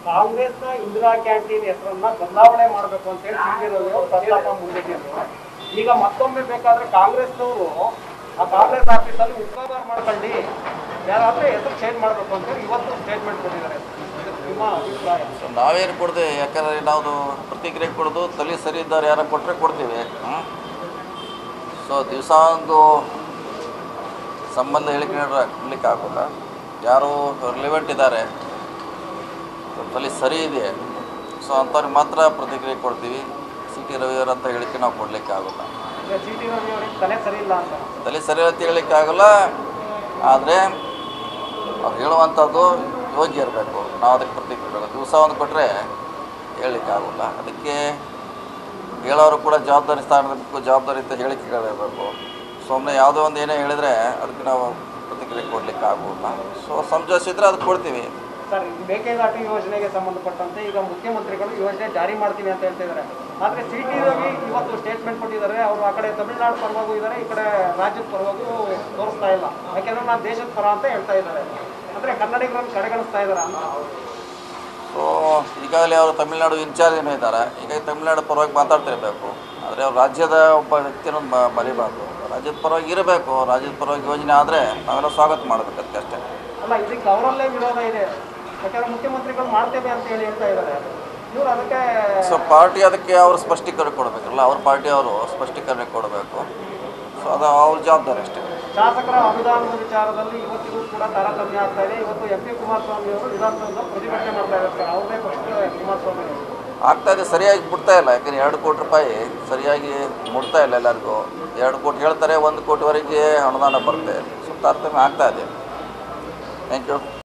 ಕಾಂಗ್ರೆಸ್ನ ಇಂದಿರಾ ಕ್ಯಾಂಟೀನ್ ಹೆಸರನ್ನ ಬದಲಾವಣೆ ಮಾಡಬೇಕು ಅಂತ ಹೇಳಿ ಸಿಟಿರವಿ ಅವರು ಪ್ರಸ್ತಾಪ ಮುಂದಿಟ್ಟಿದ್ರು ಈಗ ಮತ್ತೊಮ್ಮೆ ಬೇಕಾದ್ರೆ ಕಾಂಗ್ರೆಸ್ನವರು ಆ ಕಾಂಗ್ರೆಸ್ ಆಫೀಸಲ್ಲಿ ಉದ್ಘಾಟನೆ ಮಾಡ್ಕೊಂಡು ಯಾರಾದ್ರೆ ಹೆಸರು ಚೇಂಜ್ ಮಾಡಬೇಕು ಅಂತ ಹೇಳಿ ಇವತ್ತು ಸ್ಟೇಟ್ಮೆಂಟ್ ಕೊಟ್ಟಿದ್ದಾರೆ ಇದಕ್ಕೆ ನಿಮ್ಮ ಅಭಿಪ್ರಾಯ ಸೊ ನಾವೇನು ಕೊಡ್ತೀವಿ ಯಾಕಂದರೆ ನಾವು ಪ್ರತಿಕ್ರಿಯೆ ಕೊಡೋದು ತಲೆ ಸರಿ ಇದ್ದವ್ರು ಯಾರು ಕೊಟ್ಟರೆ ಕೊಡ್ತೀವಿ ಸೊ ದಿವಸ ಒಂದು ಸಂಬಂಧ ಹೇಳಿಕೆ ಕೊಡ್ಲಿಕ್ಕೆ ಆಗೋಲ್ಲ ಯಾರು ರಿಲಿವೆಂಟ್ ಇದ್ದಾರೆ ತಲೆ ಸರಿ ಇದೆ ಸೊ ಅಂಥವ್ರಿಗೆ ಮಾತ್ರ ಪ್ರತಿಕ್ರಿಯೆ ಕೊಡ್ತೀವಿ ಸಿ ಟಿ ರವಿಯವ್ರ ಅಂತ ಹೇಳಿಕೆ ನಾವು ಕೊಡಲಿಕ್ಕೆ ಆಗೋಲ್ಲ ಈಗ ಸಿ ಟಿ ರವಿ ಅವರಿಗೆ ತಲೆ ಸರಿ ಇಲ್ಲ ಅಂತ ತಲೆ ಸರಿ ಅಂತ ಹೇಳಲಿಕ್ಕೆ ಆಗೋಲ್ಲ ಆದರೆ ಅವ್ರು ಹೇಳುವಂಥದ್ದು ಯೋಗ್ಯ ಇರಬೇಕು ನಾವು ಅದಕ್ಕೆ ಪ್ರತಿಕ್ರಿಯೆ ಕೊಡಬೇಕು ದಿವಸ ಒಂದು ಕೊಟ್ಟರೆ ಹೇಳಲಿಕ್ಕೆ ಆಗೋಲ್ಲ ಅದಕ್ಕೆ ಹೇಳೋರು ಕೂಡ ಜವಾಬ್ದಾರಿ ಸ್ಥಾನದಕ್ಕೂ ಜವಾಬ್ದಾರಿ ಅಂತ ಹೇಳಿಕೆಗಳಿರಬೇಕು ಸುಮ್ಮನೆ ಯಾವುದೋ ಒಂದು ಏನೇ ಹೇಳಿದರೆ ಅದಕ್ಕೆ ನಾವು ಪ್ರತಿಕ್ರಿಯೆ ಕೊಡಲಿಕ್ಕೆ ಆಗೋಲ್ಲ ಸೊ ಸಮಜಾಯಿಸಿದ್ರೆ ಅದಕ್ಕೆ ಕೊಡ್ತೀವಿ ಸರ್ ಈ ಮೇಕೆದಾಟು ಯೋಜನೆಗೆ ಸಂಬಂಧಪಟ್ಟಂತೆ ಈಗ ಮುಖ್ಯಮಂತ್ರಿಗಳು ಯೋಜನೆ ಜಾರಿ ಮಾಡ್ತೀನಿ ಅಂತ ಹೇಳ್ತಿದ್ದಾರೆ ಆದ್ರೆ ಸಿ ಟಿ ರವಿ ಇವತ್ತು ಸ್ಟೇಟ್ಮೆಂಟ್ ಕೊಟ್ಟಿದ್ದಾರೆ ಅವರು ಆ ಕಡೆ ತಮಿಳುನಾಡು ಪರವಾಗೂ ಇದ್ದಾರೆ ಈ ಕಡೆ ರಾಜ್ಯದ ಪರವಾಗೂ ತೋರಿಸ್ತಾ ಇಲ್ಲ ಯಾಕೆಂದ್ರೆ ನಾನು ದೇಶದ ಪರ ಅಂತ ಹೇಳ್ತಾ ಇದ್ದಾರೆ ಅಂದ್ರೆ ಕನ್ನಡಿಗರನ್ನು ಕಡೆಗಣಿಸ್ತಾ ಇದ್ದಾರೆ ಅಂತ ಸೊ ಈಗಾಗಲೇ ಅವರು ತಮಿಳುನಾಡು ಇನ್ಚಾರ್ಜ್ ಏನೋ ಇದ್ದಾರೆ ಈಗ ತಮಿಳುನಾಡು ಪರವಾಗಿ ಮಾತಾಡ್ತಿರ್ಬೇಕು ಆದರೆ ಅವ್ರು ರಾಜ್ಯದ ಒಬ್ಬ ವ್ಯಕ್ತಿಯನ್ನು ಮ- ಮರಿಬಾರ್ದು ರಾಜ್ಯದ ಪರವಾಗಿ ಇರಬೇಕು ರಾಜ್ಯದ ಪರವಾಗಿ ಯೋಜನೆ ಆದರೆ ನಾವೆಲ್ಲ ಸ್ವಾಗತ ಮಾಡಬೇಕು ಅದಕ್ಕೆ ಅಷ್ಟೇ ಅಲ್ಲ ಇದಕ್ಕೆ ಅವರಲ್ಲೇ ವಿರೋಧ ಇದೆ ಯಾಕಂದ್ರೆ ಮುಖ್ಯಮಂತ್ರಿಗಳು ಮಾಡ್ತೇವೆ ಅಂತ ಹೇಳಿ ಹೇಳ್ತಾ ಇದ್ದಾರೆ ಇವ್ರು ಅದಕ್ಕೆ ಸೊ ಪಾರ್ಟಿ ಅದಕ್ಕೆ ಅವರು ಸ್ಪಷ್ಟೀಕರಣ ಕೊಡಬೇಕಲ್ಲ ಅವ್ರ ಪಾರ್ಟಿ ಅವರು ಸ್ಪಷ್ಟೀಕರಣ ಕೊಡಬೇಕು ಸೊ ಅದು ಅವ್ರ ಜವಾಬ್ದಾರಿ ಅಷ್ಟೇ ಶಾಸಕರ ಅನುದಾನದ ವಿಚಾರದಲ್ಲಿ ಇವತ್ತಿಗೂ ಕೂಡ ತಾರತಮ್ಯ ಆಗ್ತಾ ಇದೆ ಇವತ್ತು ಎಂ ಪಿ ಕುಮಾರಸ್ವಾಮಿ ಅವರು ವಿಧಾನಸೌಧ ಪ್ರತಿಭಟನೆ ಮಾಡ್ತಾ ಇದ್ದಾರೆ ಸರ್ ಅವ್ರದೇ ಫಸ್ಟ್ ಕುಮಾರಸ್ವಾಮಿ ಅವರು ಆಗ್ತಾ ಇದೆ ಸರಿಯಾಗಿ ಮುಟ್ತಾ ಇಲ್ಲ ಯಾಕಂದ್ರೆ ಎರಡು ಕೋಟಿ ರೂಪಾಯಿ ಸರಿಯಾಗಿ ಮುಟ್ತಾ ಇಲ್ಲ ಎಲ್ಲರಿಗೂ ಎರಡು ಕೋಟಿ ಹೇಳ್ತಾರೆ ಒಂದು ಕೋಟಿವರೆಗೆ ಅನುದಾನ ಬರುತ್ತೆ ಸೊ ತಾರತಮ್ಯ ಆಗ್ತಾ ಇದೆ ಥ್ಯಾಂಕ್ ಯು